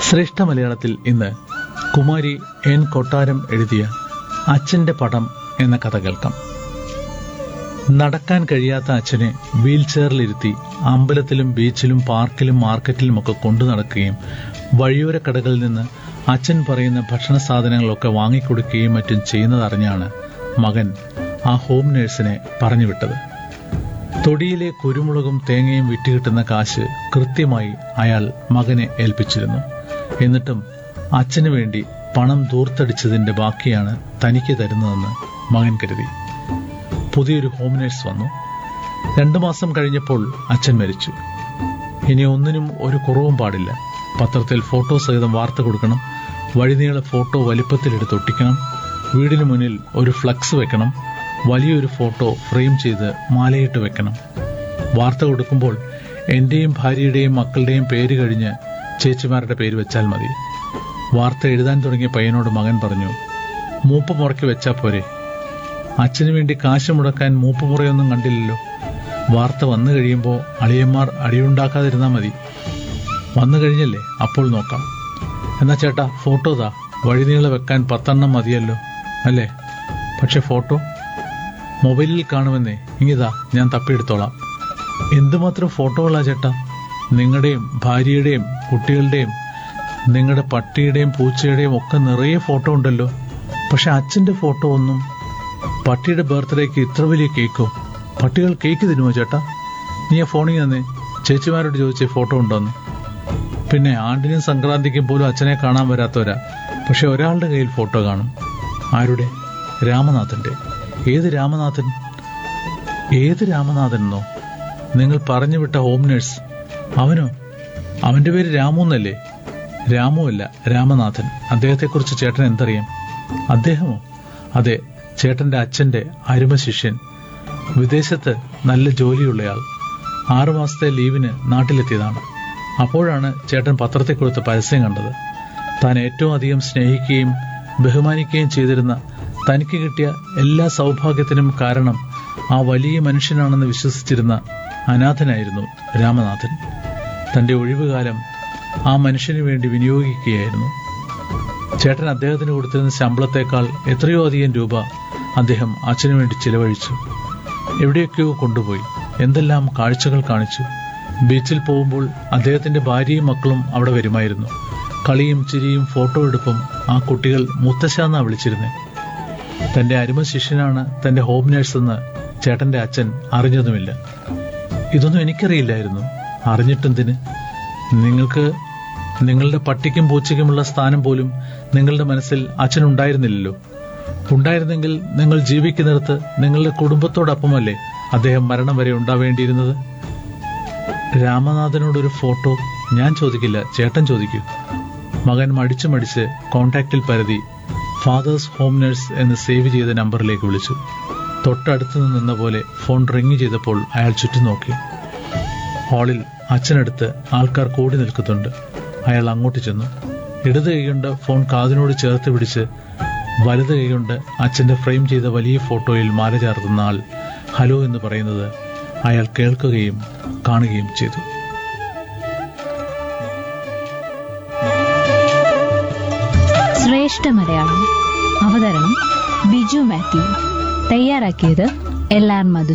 ശ്രേഷ്ഠ മലയാളത്തിൽ ഇന്ന് കുമാരി എൻ കൊട്ടാരം എഴുതിയ അച്ഛന്റെ പടം എന്ന കഥ കേൾക്കാം നടക്കാൻ കഴിയാത്ത അച്ഛനെ വീൽ ചെയറിലിരുത്തി അമ്പലത്തിലും ബീച്ചിലും പാർക്കിലും മാർക്കറ്റിലുമൊക്കെ കൊണ്ടു നടക്കുകയും വഴിയോര കടകളിൽ നിന്ന് അച്ഛൻ പറയുന്ന ഭക്ഷണ സാധനങ്ങളൊക്കെ വാങ്ങിക്കൊടുക്കുകയും മറ്റും ചെയ്യുന്നതറിഞ്ഞാണ് മകൻ ആ ഹോം നേഴ്സിനെ പറഞ്ഞുവിട്ടത് തൊടിയിലെ കുരുമുളകും തേങ്ങയും വിറ്റുകിട്ടുന്ന കാശ് കൃത്യമായി അയാൾ മകനെ ഏൽപ്പിച്ചിരുന്നു എന്നിട്ടും അച്ഛനു വേണ്ടി പണം ദൂർത്തടിച്ചതിന്റെ ബാക്കിയാണ് തനിക്ക് തരുന്നതെന്ന് മകൻ കരുതി പുതിയൊരു ഹോം നേഴ്സ് വന്നു രണ്ടു മാസം കഴിഞ്ഞപ്പോൾ അച്ഛൻ മരിച്ചു ഇനി ഒന്നിനും ഒരു കുറവും പാടില്ല പത്രത്തിൽ ഫോട്ടോ സഹിതം വാർത്ത കൊടുക്കണം വഴിനീള ഫോട്ടോ വലിപ്പത്തിലെടുത്ത് ഒട്ടിക്കണം വീടിന് മുന്നിൽ ഒരു ഫ്ലക്സ് വെക്കണം വലിയൊരു ഫോട്ടോ ഫ്രെയിം ചെയ്ത് മാലയിട്ട് വെക്കണം വാർത്ത കൊടുക്കുമ്പോൾ എന്റെയും ഭാര്യയുടെയും മക്കളുടെയും പേര് കഴിഞ്ഞ് ചേച്ചിമാരുടെ പേര് വെച്ചാൽ മതി വാർത്ത എഴുതാൻ തുടങ്ങിയ പയ്യനോട് മകൻ പറഞ്ഞു മൂപ്പ് മുറയ്ക്ക് വെച്ചാ പോരെ അച്ഛനു വേണ്ടി കാശ് മുടക്കാൻ മൂപ്പ് മുറയൊന്നും കണ്ടില്ലല്ലോ വാർത്ത വന്നു കഴിയുമ്പോൾ അളിയന്മാർ അടിയുണ്ടാക്കാതിരുന്നാൽ മതി വന്നു കഴിഞ്ഞല്ലേ അപ്പോൾ നോക്കാം എന്നാ ചേട്ടാ ഫോട്ടോ താ വഴിനീള വെക്കാൻ പത്തെണ്ണം മതിയല്ലോ അല്ലേ പക്ഷെ ഫോട്ടോ മൊബൈലിൽ കാണുമെന്നേ ഇങ്ങിതാ ഞാൻ തപ്പിയെടുത്തോളാം എന്തുമാത്രം ഫോട്ടോകളാ ചേട്ടാ നിങ്ങളുടെയും ഭാര്യയുടെയും കുട്ടികളുടെയും നിങ്ങളുടെ പട്ടിയുടെയും പൂച്ചയുടെയും ഒക്കെ നിറയെ ഫോട്ടോ ഉണ്ടല്ലോ പക്ഷെ അച്ഛന്റെ ഫോട്ടോ ഒന്നും പട്ടിയുടെ ബർത്ത്ഡേക്ക് ഇത്ര വലിയ കേക്കോ പട്ടികൾ കേക്ക് തരുമോ ചേട്ടാ നീ ആ ഫോണിൽ തന്നെ ചേച്ചിമാരോട് ചോദിച്ചേ ഫോട്ടോ ഉണ്ടോന്ന് പിന്നെ ആണ്ടിനും സംക്രാന്തിക്കും പോലും അച്ഛനെ കാണാൻ വരാത്തവരാ പക്ഷെ ഒരാളുടെ കയ്യിൽ ഫോട്ടോ കാണും ആരുടെ രാമനാഥന്റെ ഏത് രാമനാഥൻ ഏത് രാമനാഥൻ എന്നോ നിങ്ങൾ പറഞ്ഞു വിട്ട ഹോം നേഴ്സ് അവനോ അവന്റെ പേര് രാമു എന്നല്ലേ രാമു അല്ല രാമനാഥൻ അദ്ദേഹത്തെക്കുറിച്ച് ചേട്ടൻ എന്തറിയാം അദ്ദേഹമോ അതെ ചേട്ടന്റെ അച്ഛന്റെ അരുമ ശിഷ്യൻ വിദേശത്ത് നല്ല ജോലിയുള്ളയാൾ ആറുമാസത്തെ ലീവിന് നാട്ടിലെത്തിയതാണ് അപ്പോഴാണ് ചേട്ടൻ പത്രത്തിൽ കൊടുത്ത പരസ്യം കണ്ടത് താൻ ഏറ്റവും അധികം സ്നേഹിക്കുകയും ബഹുമാനിക്കുകയും ചെയ്തിരുന്ന തനിക്ക് കിട്ടിയ എല്ലാ സൗഭാഗ്യത്തിനും കാരണം ആ വലിയ മനുഷ്യനാണെന്ന് വിശ്വസിച്ചിരുന്ന അനാഥനായിരുന്നു രാമനാഥൻ തന്റെ ഒഴിവുകാലം ആ മനുഷ്യന് വേണ്ടി വിനിയോഗിക്കുകയായിരുന്നു ചേട്ടൻ അദ്ദേഹത്തിന് കൊടുത്തിരുന്ന ശമ്പളത്തേക്കാൾ എത്രയോ അധികം രൂപ അദ്ദേഹം അച്ഛനു വേണ്ടി ചിലവഴിച്ചു എവിടെയൊക്കെയോ കൊണ്ടുപോയി എന്തെല്ലാം കാഴ്ചകൾ കാണിച്ചു ബീച്ചിൽ പോകുമ്പോൾ അദ്ദേഹത്തിന്റെ ഭാര്യയും മക്കളും അവിടെ വരുമായിരുന്നു കളിയും ചിരിയും ഫോട്ടോ എടുപ്പും ആ കുട്ടികൾ മുത്തശ്ശ എന്നാ വിളിച്ചിരുന്നേ തന്റെ അരുമ ശിഷ്യനാണ് തന്റെ ഹോം നേഴ്സ് എന്ന് ചേട്ടന്റെ അച്ഛൻ അറിഞ്ഞതുമില്ല ഇതൊന്നും എനിക്കറിയില്ലായിരുന്നു അറിഞ്ഞിട്ടെന്തിന് നിങ്ങൾക്ക് നിങ്ങളുടെ പട്ടിക്കും പൂച്ചയ്ക്കുമുള്ള സ്ഥാനം പോലും നിങ്ങളുടെ മനസ്സിൽ അച്ഛൻ ഉണ്ടായിരുന്നില്ലല്ലോ ഉണ്ടായിരുന്നെങ്കിൽ നിങ്ങൾ ജീവിക്കുന്നിടത്ത് നിങ്ങളുടെ കുടുംബത്തോടൊപ്പമല്ലേ അദ്ദേഹം മരണം വരെ ഉണ്ടാവേണ്ടിയിരുന്നത് രാമനാഥനോടൊരു ഫോട്ടോ ഞാൻ ചോദിക്കില്ല ചേട്ടൻ ചോദിക്കൂ മകൻ മടിച്ചു മടിച്ച് കോണ്ടാക്റ്റിൽ പരതി ഫാദേഴ്സ് ഹോം നഴ്സ് എന്ന് സേവ് ചെയ്ത നമ്പറിലേക്ക് വിളിച്ചു തൊട്ടടുത്ത് നിന്ന പോലെ ഫോൺ റിങ് ചെയ്തപ്പോൾ അയാൾ ചുറ്റും നോക്കി ഹാളിൽ അച്ഛനടുത്ത് ആൾക്കാർ കൂടി നിൽക്കുന്നുണ്ട് അയാൾ അങ്ങോട്ട് ചെന്നു ഇടത് കൈകൊണ്ട് ഫോൺ കാതിനോട് ചേർത്ത് പിടിച്ച് വലത് കൈകൊണ്ട് അച്ഛന്റെ ഫ്രെയിം ചെയ്ത വലിയ ഫോട്ടോയിൽ മാല ചാർത്തുന്ന ആൾ ഹലോ എന്ന് പറയുന്നത് അയാൾ കേൾക്കുകയും കാണുകയും ചെയ്തു ശ്രേഷ്ഠ മലയാളം അവതരണം ബിജു മാത്യു തയ്യാറാക്കിയത് എൽ ആർ മധു